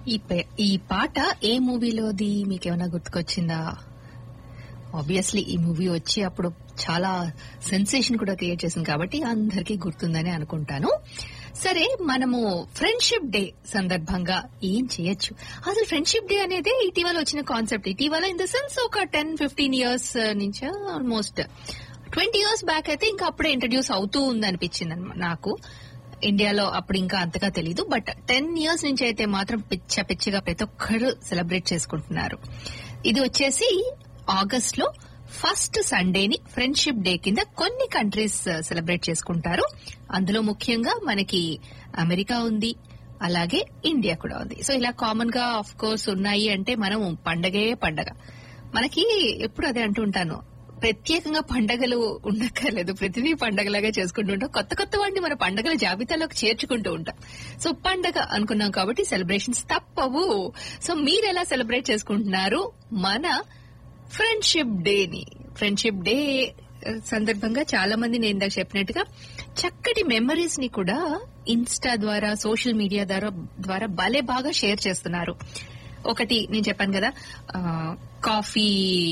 ఈ పే- ఈ పాట ఏ మూవీలోది మీకేమైనా గుర్తుకొచ్చిందా ఆబ్వియస్లీ ఈ మూవీ వచ్చి అప్పుడు చాలా సెన్సేషన్ కూడా క్రియేట్ చేసింది కాబట్టి అందరికీ గుర్తుందని అనుకుంటాను సరే మనము ఫ్రెండ్షిప్ డే సందర్భంగా ఏం చేయొచ్చు అసలు ఫ్రెండ్షిప్ డే అనేది ఇటీవల వచ్చిన కాన్సెప్ట్ ఇటీవల ఇన్ ద సెన్స్ ఒక టెన్ ఫిఫ్టీన్ ఇయర్స్ నుంచి ఆల్మోస్ట్ ట్వంటీ ఇయర్స్ బ్యాక్ అయితే ఇంకా అప్పుడే ఇంట్రడ్యూస్ అవుతూ ఉంది అనిపించింది నాకు ఇండియాలో అప్పుడు ఇంకా అంతగా తెలీదు బట్ టెన్ ఇయర్స్ నుంచి అయితే మాత్రం పిచ్చ పిచ్చిగా ప్రతి ఒక్కరు సెలబ్రేట్ చేసుకుంటున్నారు ఇది వచ్చేసి ఆగస్ట్ లో ఫస్ట్ సండేని ఫ్రెండ్షిప్ డే కింద కొన్ని కంట్రీస్ సెలబ్రేట్ చేసుకుంటారు అందులో ముఖ్యంగా మనకి అమెరికా ఉంది అలాగే ఇండియా కూడా ఉంది సో ఇలా కామన్ గా ఆఫ్ కోర్స్ ఉన్నాయి అంటే మనం పండగే పండగ మనకి ఎప్పుడు అదే అంటుంటాను ప్రత్యేకంగా పండగలు ఉండక్కర్లేదు ప్రతిదీ పండగలాగా చేసుకుంటూ ఉంటాం కొత్త కొత్త వాటిని మన పండగల జాబితాలోకి చేర్చుకుంటూ ఉంటాం సో పండగ అనుకున్నాం కాబట్టి సెలబ్రేషన్స్ తప్పవు సో మీరు ఎలా సెలబ్రేట్ చేసుకుంటున్నారు మన ఫ్రెండ్షిప్ డేని ఫ్రెండ్షిప్ డే సందర్భంగా చాలా మంది నేను ఇందాక చెప్పినట్టుగా చక్కటి మెమరీస్ ని కూడా ఇన్స్టా ద్వారా సోషల్ మీడియా ద్వారా ద్వారా భలే బాగా షేర్ చేస్తున్నారు ఒకటి నేను చెప్పాను కదా ఆ, కాఫీ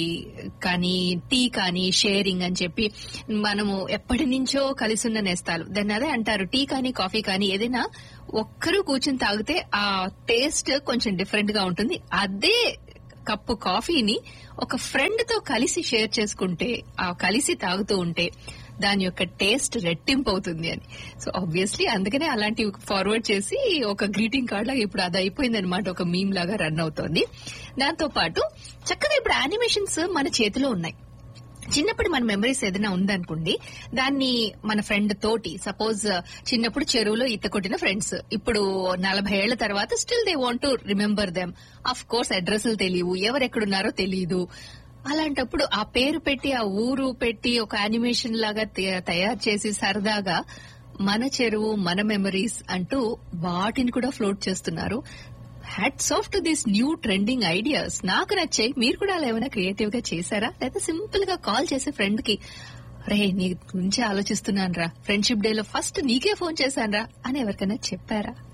కానీ టీ కానీ షేరింగ్ అని చెప్పి మనము ఎప్పటి నుంచో కలిసి ఉన్న నేస్తాలు దాన్ని అదే అంటారు టీ కానీ కాఫీ కానీ ఏదైనా ఒక్కరు కూర్చుని తాగితే ఆ టేస్ట్ కొంచెం డిఫరెంట్ గా ఉంటుంది అదే కప్పు కాఫీని ఒక ఫ్రెండ్ తో కలిసి షేర్ చేసుకుంటే ఆ కలిసి తాగుతూ ఉంటే దాని యొక్క టేస్ట్ రెట్టింపు అవుతుంది అని సో ఆబ్వియస్లీ అందుకనే అలాంటివి ఫార్వర్డ్ చేసి ఒక గ్రీటింగ్ కార్డ్ లాగా ఇప్పుడు అది అయిపోయింది అనమాట ఒక మీమ్ లాగా రన్ అవుతోంది దాంతో పాటు చక్కగా ఇప్పుడు యానిమేషన్స్ మన చేతిలో ఉన్నాయి చిన్నప్పుడు మన మెమరీస్ ఏదైనా ఉందనుకోండి దాన్ని మన ఫ్రెండ్ తోటి సపోజ్ చిన్నప్పుడు చెరువులో ఈత కొట్టిన ఫ్రెండ్స్ ఇప్పుడు నలభై ఏళ్ల తర్వాత still they want to remember them of course అడ్రస్లు తెలియవు ఎవరెక్కడున్నారో తెలియదు అలాంటప్పుడు ఆ పేరు పెట్టి ఆ ఊరు పెట్టి ఒక యానిమేషన్ లాగా తే- తయారు చేసి సరదాగా మన చెరువు మన మెమరీస్ అంటూ వాటిని కూడా ఫ్లోట్ చేస్తున్నారు hats off to these new trending ideas నాకు నచ్చాయి మీరు కూడా అలా ఏమైనా క్రియేటివ్ గా చేశారా లేదా సింపుల్ గా కాల్ చేసి ఫ్రెండ్ కి రే నీ గురించి ఆలోచిస్తున్నాను రా ఫ్రెండ్షిప్ డే లో ఫస్ట్ నీకే ఫోన్ చేశాను రా అని ఎవరికైనా చెప్పారా